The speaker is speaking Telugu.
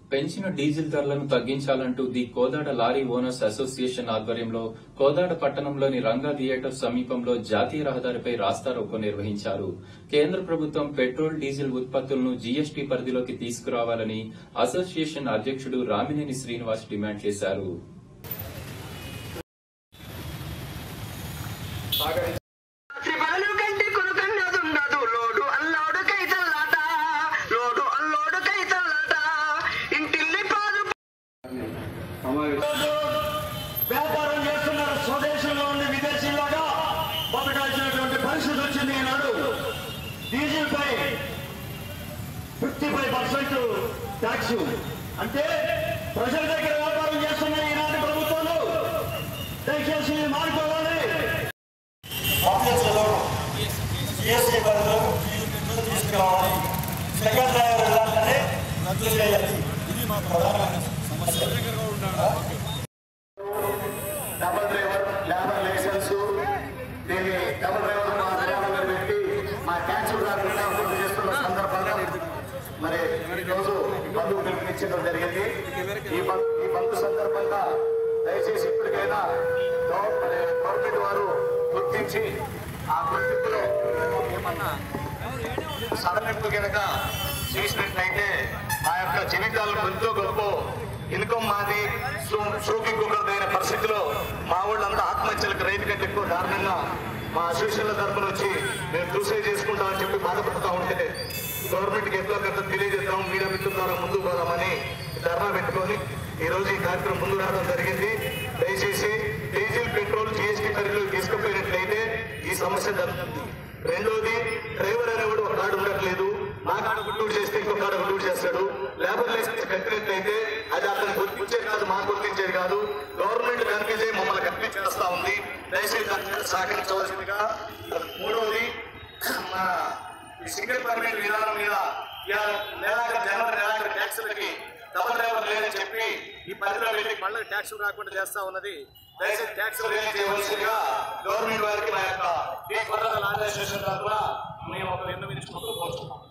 పెంచిన డీజిల్ ధరలను తగ్గించాలంటూ the Kodad lorry owners association ఆధ్వర్యంలో కోదాడ పట్టణంలోని రంగా థియేటర్ సమీపంలో జాతీయ రహదారిపై రాస్తారోకో నిర్వహించారు కేంద్ర ప్రభుత్వం పెట్రోల్ డీజిల్ ఉత్పత్తులను జీఎస్టీ పరిధిలోకి తీసుకురావాలని అసోసియేషన్ అధ్యక్షుడు రామినేని శ్రీనివాస్ డిమాండ్ చేశారు త్రిపగలు కంటే కొనుకన్నదుండదు లోడు అల్లోడు కైతల్లాట లోడు అల్లోడు కైతల్లాట ఇంటిల్లి పాదు వ్యాపారం చేస్తున్నారు స్వదేశంలో ఉండి విదేశీలాగా బతకాల్సినటువంటి పరిస్థితి వచ్చింది ఈనాడు డీజిల్ పై ఫిఫ్టీ ఫైవ్ పర్సెంట్ ట్యాక్స్ అంటే ప్రజల దగ్గర వ్యాపారం చేస్తున్న ఈనాటి ప్రభుత్వాలు దయచేసి ఇది మారిపోవాలి జిఎస్టీ పరిధిలో తీసుకురావాలి సెకండ్ డ్రైవర్ ఇలాంటిదే రద్దు చేయాలి ఇది మా ప్రధాన సమస్య డబల్ డ్రైవర్ లేబర్ లైసెన్స్ దీన్ని డబల్ డ్రైవర్ మా డ్రైవర్గా పెట్టి మా ట్యాక్సులు రాకుండా అమలు చేస్తున్న సందర్భంగా మరి ఈరోజు బంధువు పిలుపునిచ్చడం జరిగింది ఈ బంద్ ఈ బంధు సందర్భంగా దయచేసి ఇప్పటికైనా గవ- మరి గవర్నమెంట్ వారు గుర్తించి ఆ గుర్తింపులో ఏమన్నా సడలింపు కనుక చేసినట్లయితే ఆ యొక్క జీవితాలను ఎంతో గొప్ప ఇన్కమ్ మాది షోకి కుక్కదైన పరిస్థితిలో మా వాళ్ళంతా ఆత్మహత్యలకు రైతు కంటే ఎక్కువ దారుణంగా మా అసోసియేషన్ల తరఫున వచ్చి మేము సూసైడ్ చేసుకుంటామని చెప్పి బాధపడుతూ ఉంటే గవర్నమెంట్కి ఎంతో కొంత తెలియజేద్దాం మీడియా మిత్రుల ద్వారా ముందుకు పోదామని ధర్నా పెట్టుకొని ఈ రోజు ఈ కార్యక్రమం ముందు రావడం జరిగింది దయచేసి డీజిల్ పెట్రోల్ జీఎస్టీ పరిధిలో తీసుకుపోయినట్లయితే ఈ సమస్య జరుగుతుంది రెండోది డ్రైవర్ అనేవాడు ఒక కాడు ఉండట్లేదు నా కాడ గుడ్డూరు చేస్తే ఇంకో కాడ గుడ్డూరు చేస్తాడు లేబర్ లైసెన్స్ కట్టినట్లయితే అది అతను గుర్తించేది కాదు మాకు గుర్తించేది కాదు గవర్నమెంట్ కనిపించే మమ్మల్ని కనిపించేస్తా ఉంది దయచేసి దాని మీద సహకరించవలసిందిగా మూడవది మన ఈ సింగిల్ పర్మిట్ విధానం మీద ఇవాళ నెలాఖరు జనవరి నెలాఖరు ట్యాక్సులకి డబుల్ డ్రైవర్ లేదని చెప్పి ఈ పరిధిలో వెళ్ళి మళ్ళీ ట్యాక్స్ రాకుండా చేస్తా ఉన్నది దయచేసి ట్యాక్స్ రిలీజ్ చేయవలసిందిగా గవర్నమెంట్ వారికి మా యొక్క ఈ కొరత అసోసియేషన్ తరఫున మేము ఒక విన్నవించుకుంటూ కోరుతున్నాం